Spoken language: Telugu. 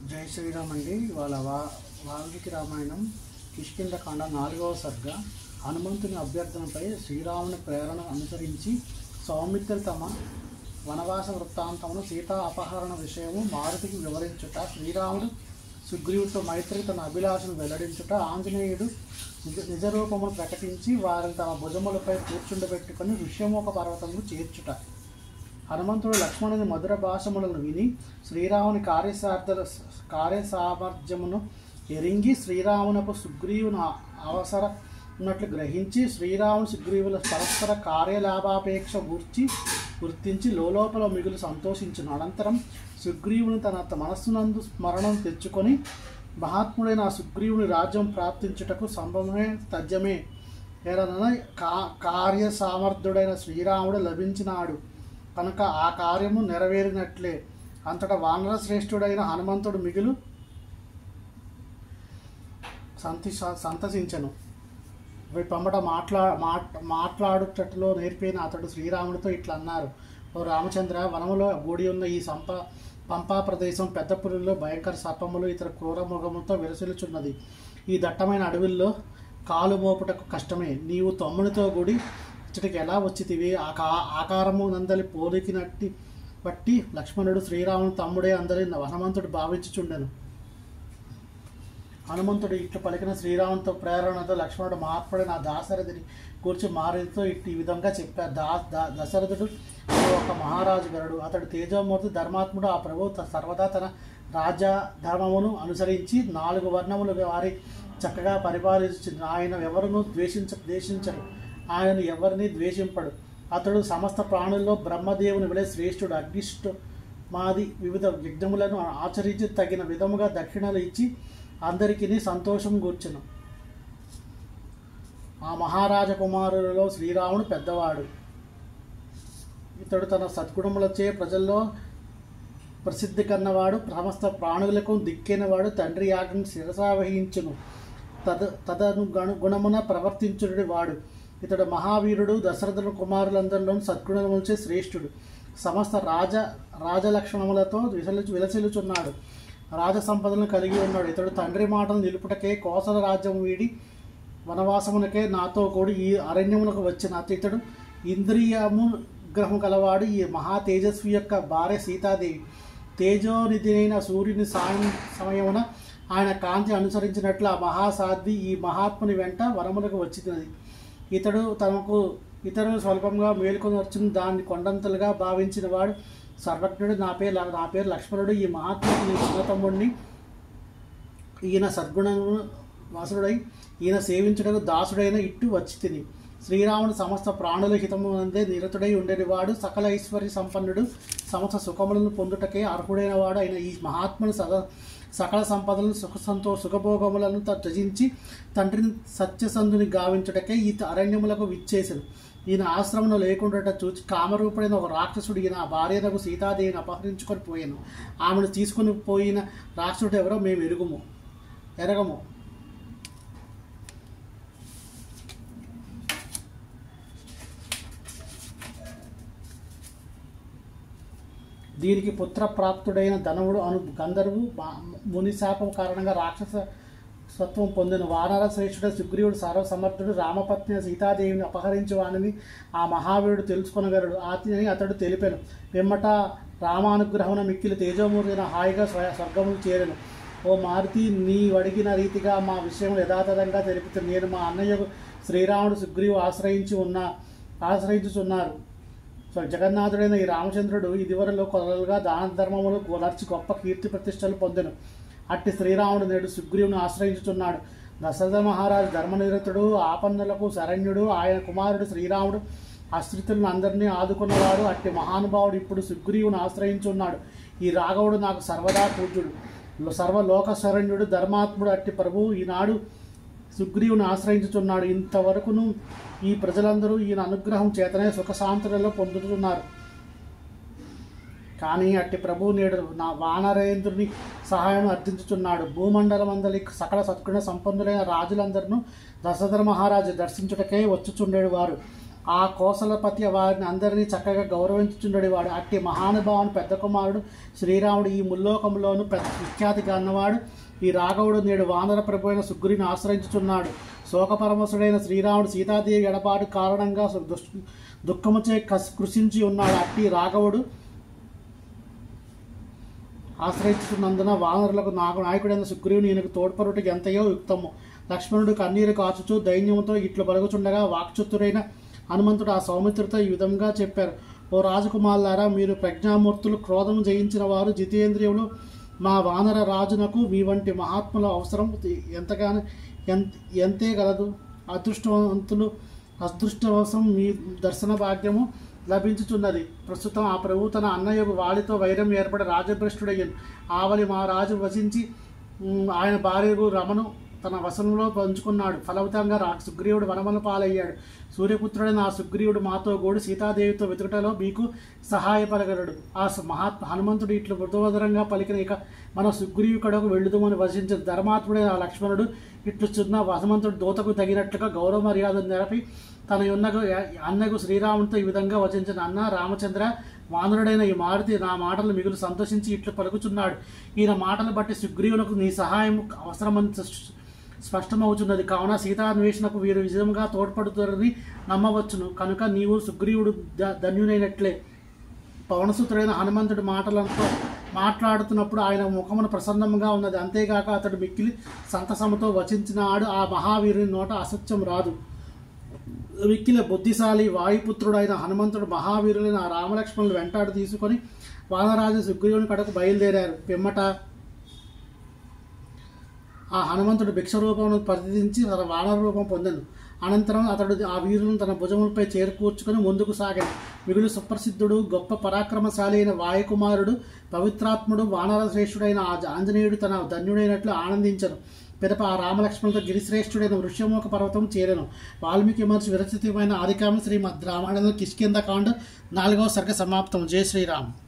జై శ్రీరామ్ అండి వాళ్ళ వా వాల్మీకి రామాయణం కిష్కిందకాండ నాలుగవ సర్గ హనుమంతుని అభ్యర్థనపై శ్రీరాముని ప్రేరణ అనుసరించి సౌమిత్రులు తమ వనవాస వృత్తాంతమును సీతా అపహరణ విషయము మారుతికి వివరించుట శ్రీరాముడు సుగ్రీవుడితో మైత్రి తన అభిలాషను వెల్లడించుట ఆంజనేయుడు నిజ నిజరూపమును ప్రకటించి వారిని తమ భుజములపై కూర్చుండబెట్టుకొని ఋష్యమోక పర్వతమును చేర్చుట హనుమంతుడు లక్ష్మణుని మధుర భాషములను విని శ్రీరాముని కార్యసార్థ కార్యసామర్థ్యమును ఎరింగి శ్రీరామునకు సుగ్రీవుని ఆ- అవసర ఉన్నట్లు గ్రహించి శ్రీరాముని సుగ్రీవుల పరస్పర కార్యలాభాపేక్ష గూర్చి గుర్తించి లోపల మిగులు సంతోషించును అనంతరం సుగ్రీవుని తన త- మనస్సునందు స్మరణం తెచ్చుకొని మహాత్ముడైన ఆ సుగ్రీవుని రాజ్యం ప్రాప్తించుటకు సంభవమే తథ్యమే ఏడనగా కా కార్య సామర్థ్యుడైన శ్రీరాముడు లభించినాడు కనుక ఆ కార్యము నెరవేరినట్లే అంతటా వానర శ్రేష్ఠుడైన హనుమంతుడు మిగులు సంతి సంతసించను పంబట మాట్లా మాట్ మాట్లాడుటలో నేర్పిన అతడు శ్రీరాముడితో ఇట్లా అన్నారు ఓ రామచంద్ర వనములో గూడి ఉన్న ఈ సంప పంపా ప్రదేశం పెద్ద పులుల్లో భయంకర సర్పములు ఇతర క్రూర మృగములతో విరసిల్లుచున్నది ఈ దట్టమైన అడవుల్లో కాలు మోపుటకు కష్టమే నీవు తమ్మునితో కూడి ఇచ్చటికి ఎలా వచ్చితివి ఆ కా ఆకారము నందలి పోలికినట్టి బట్టి లక్ష్మణుడు శ్రీరాముని తమ్ముడే అందరి హనుమంతుడు భావించుచుండెను హనుమంతుడు ఇట్లు పలికిన శ్రీరామునితో ప్రేరణతో లక్ష్మణుడు మహాత్ముడైన ఆ దాశరథిని కూర్చి మారుతితో ఇట్టి ఈ విధంగా చెప్పారు దా దా- దశరథుడు ఒక మహారాజు గరుడు అతడు తేజోమూర్తి ధర్మాత్ముడు ఆ ప్రభు త- సర్వదా తన రాజ్య ధర్మమును అనుసరించి నాలుగు వర్ణములు వారి చక్కగా పరిపాలించింది ఆయన ఎవరును ద్వేషించ ద్వేషించరు ఆయన ఎవరిని ద్వేషింపడు అతడు సమస్త ప్రాణుల్లో బ్రహ్మదేవుని వలె శ్రేష్ఠుడు అగ్నిష్టు మాది వివిధ యజ్ఞములను ఆచరించి తగిన విధముగా దక్షిణలు ఇచ్చి అందరికీ సంతోషం కూర్చును ఆ మహారాజ కుమారులలో శ్రీరాముడు పెద్దవాడు ఇతడు తన సద్గుణములచే ప్రజల్లో ప్రసిద్ధి కన్నవాడు సమస్త ప్రాణులకు దిక్కైనవాడు తండ్రి యాగం శిరసావహించును తద తదను గణ గుణమున ప్రవర్తించుడి వాడు ఇతడు మహావీరుడు దశరథుల కుమారులందరిలో సద్గుణములచే శ్రేష్ఠుడు సమస్త రాజ రాజలక్షణములతో విసలు విలసిల్లుచున్నాడు రాజ సంపదలను కలిగి ఉన్నాడు ఇతడు తండ్రి మాటలు నిలుపుటకే కోసల రాజ్యం వీడి వనవాసమునకే నాతో కూడి ఈ అరణ్యమునకు వచ్చిన అతడు ఇంద్రియము గ్రహం కలవాడు ఈ మహా తేజస్వి యొక్క భార్య సీతాదేవి తేజోనిధి అయిన సూర్యుని సాయం సమయమున ఆయన కాంతి అనుసరించినట్లు ఆ మహాసాధ్వి ఈ మహాత్ముని వెంట వనములకు వచ్చినది ఇతడు తనకు ఇతరులు స్వల్పంగా మేలుకొని వచ్చిన దాన్ని కొండంతలుగా భావించిన వాడు సర్వజ్ఞుడు నా పేరు నా పేరు లక్ష్మణుడు ఈ మహాత్ముడు నీ చిన్న తమ్ముడిని ఈయన సద్గుణము వాసుడై ఈయన సేవించుటకు దాసుడైన ఇట్టు వచ్చి తిని శ్రీరాముడు సమస్త ప్రాణుల హితము అందే నిరతుడై ఉండేవాడు సకల ఐశ్వర్య సంపన్నుడు సమస్త సుఖములను పొందుటకే అర్హుడైన వాడు అయిన ఈ మహాత్ముడు సద సకల సంపదలను సుఖ సంతో సుఖభోగములను త- త్యజించి తండ్రిని సత్యసంధుని గావించుటకే ఈ అరణ్యములకు విచ్చేసను ఈయన ఆశ్రమం లేకుండా చూచి కామరూపుడైన ఒక రాక్షసుడు ఈయన ఆ భార్యనకు సీతాదేవిని అపహరించుకొని పోయాను ఆమెను తీసుకొని పోయిన రాక్షసుడు ఎవరో మేము ఎరుగుము ఎరగము దీనికి పుత్రప్రాప్తుడైన ధనవుడు అను గంధర్వు బా- ముని శాపం కారణంగా రాక్షస సత్వం పొందిన వానర శ్రేష్ఠుడు సుగ్రీవుడు సర్వసమర్థుడు రామపత్ని సీతాదేవిని అపహరించి వానిని ఆ మహావీరుడు తెలుసుకొనగలడు ఆతిని అతడు తెలిపాను పిమ్మట రామానుగ్రహమున మిక్కిలి తేజోమూర్తిన హాయిగా స్వ- స్వర్గములు చేరను ఓ మారుతి నీ అడిగిన రీతిగా మా విషయం యథాతథంగా తెలుపుతూ నేను మా అన్నయ్య శ్రీరాముడు సుగ్రీవు ఆశ్రయించి ఉన్న ఆశ్రయించుచున్నారు సో జగన్నాథుడైన ఈ రామచంద్రుడు ఇదివరలో కొలలుగా దాన ధర్మములు కొలర్చి గొప్ప కీర్తి ప్రతిష్టలు పొందెను అట్టి శ్రీరాముడు నేడు సుగ్రీవుని ఆశ్రయించుచున్నాడు దశరథ మహారాజు ధర్మనిరతుడు ఆపన్నులకు శరణ్యుడు ఆయన కుమారుడు శ్రీరాముడు అశ్రితులను అందరినీ ఆదుకున్నవాడు అట్టి మహానుభావుడు ఇప్పుడు సుగ్రీవుని ఆశ్రయించున్నాడు ఈ రాఘవుడు నాకు సర్వదా పూజ్యుడు సర్వలోక శరణ్యుడు ధర్మాత్ముడు అట్టి ప్రభువు ఈనాడు సుగ్రీవుని ఆశ్రయించుచున్నాడు ఇంతవరకును ఈ ప్రజలందరూ ఈయన అనుగ్రహం చేతనే సుఖశాంతులలో పొందుతున్నారు కానీ అట్టి ప్రభువు నేడు నా వానరేంద్రుని సహాయం అర్థించుచున్నాడు భూమండలమందలి సకల సత్గుణ సంపన్నులైన రాజులందరూ దశరథ మహారాజు దర్శించుటకే వచ్చుచుండేడు వారు ఆ కోసలపతి వారిని అందరినీ చక్కగా గౌరవించుచుండడి వాడు అట్టి మహానుభావుని పెద్ద కుమారుడు శ్రీరాముడు ఈ ముల్లోకంలోను పెద్ద విఖ్యాతిగా అన్నవాడు ఈ రాఘవుడు నేడు వానర ప్రభు అయిన సుగ్రీని ఆశ్రయించుచున్నాడు శోకపరమసుడైన శ్రీరాముడు సీతాదేవి ఎడబాటు కారణంగా సు- దుష్- దుఃఖముచే కస్ కృషించి ఉన్నాడు అట్టి రాఘవుడు ఆశ్రయించుతున్నందున వానరులకు నాకు నాయకుడైన సుగ్రీవుని ఈయనకు తోడ్పరుటకు ఎంతయో యుక్తము లక్ష్మణుడు కన్నీరు కాచుచూ దైన్యముతో ఇట్లు పలుకుచుండగా వాక్చుతురైన హనుమంతుడు ఆ సౌమిత్రుడితో ఈ విధంగా చెప్పారు ఓ రాజకుమారులారా మీరు ప్రజ్ఞామూర్తులు క్రోధం జయించిన వారు జితేంద్రియులు మా వానర రాజునకు మీ వంటి మహాత్ముల అవసరం ఎంతగానో ఎంత ఎంతే గలదు అదృష్టవంతులు అదృష్టవశం మీ దర్శన భాగ్యము లభించుచున్నది ప్రస్తుతం ఆ ప్రభు తన అన్నయ్యకు వాడితో వైరం ఏర్పడి రాజభ్రష్టుడయ్యను ఆవలి మా రాజు వసించి ఉమ్, ఆయన భార్యకు రమను తన వశంలో పంచుకున్నాడు ఫలవతంగా రా సుగ్రీవుడు వనమల పాలయ్యాడు సూర్యపుత్రుడైన ఆ సుగ్రీవుడు మాతో గూడి సీతాదేవితో వెతుకటలో మీకు సహాయపడగలడు ఆ స- మహాత్మ హనుమంతుడు ఇట్లు మృదువదరంగా పలికిన ఇక మన సుగ్రీవు కడకు వెళ్ళుదామని వసించిన ధర్మాత్ముడైన ఆ లక్ష్మణుడు ఇట్లు చిన్న హనుమంతుడు దోతకు తగినట్లుగా గౌరవ మర్యాదలు నిరపి తన యొన్నకు అన్నకు శ్రీరామునితో ఈ విధంగా వచించిన అన్న రామచంద్ర వానరుడైన ఈ మారుతి నా మాటలు మిగులు సంతోషించి ఇట్లు పలుకుచున్నాడు ఈయన మాటలు బట్టి సుగ్రీవునకు నీ సహాయం అవసరమని స్ప- స్పష్టమవుతున్నది కావున సీతాన్వేషణకు వీరు విజయంగా తోడ్పడుతారని నమ్మవచ్చును కనుక నీవు సుగ్రీవుడు ద- ధన్యునైనట్లే పవనసుతుడైన హనుమంతుడి మాటలతో మాట్లాడుతున్నప్పుడు ఆయన ముఖమున ప్రసన్నంగా ఉన్నది అంతేగాక అతడు మిక్కిలి సంతసముతో వచించినాడు ఆ మహావీరుని నోట అసత్యం రాదు మిక్కిలి బుద్ధిశాలి వాయుపుత్రుడైన హనుమంతుడు మహావీరులైన ఆ రామలక్ష్మణులు వెంటాడు తీసుకొని వానరాజు సుగ్రీవుని కడకు బయలుదేరారు పిమ్మట ఆ హనుమంతుడు భిక్ష రూపమును పరిధించి తన వానర రూపం పొందను అనంతరం అతడు ఆ వీరులను తన భుజములపై చేరుకూర్చుకొని ముందుకు సాగాడు మిగులు సుప్రసిద్ధుడు గొప్ప పరాక్రమశాలి అయిన వాయుకుమారుడు పవిత్రాత్ముడు వానర శ్రేష్ఠుడైన ఆ ఆంజనేయుడు తన ధన్యుడైనట్లు ఆనందించను పిదప ఆ రామలక్ష్మణులతో గిరిశ్రేష్ఠుడైన వృష్యమోక పర్వతం చేరెను వాల్మీకి మహర్షి విరచితమైన ఆదికామ శ్రీమద్ రామాయణంలో కిష్కింద కాండ నాలుగవ సర్గ సమాప్తం జై శ్రీరామ్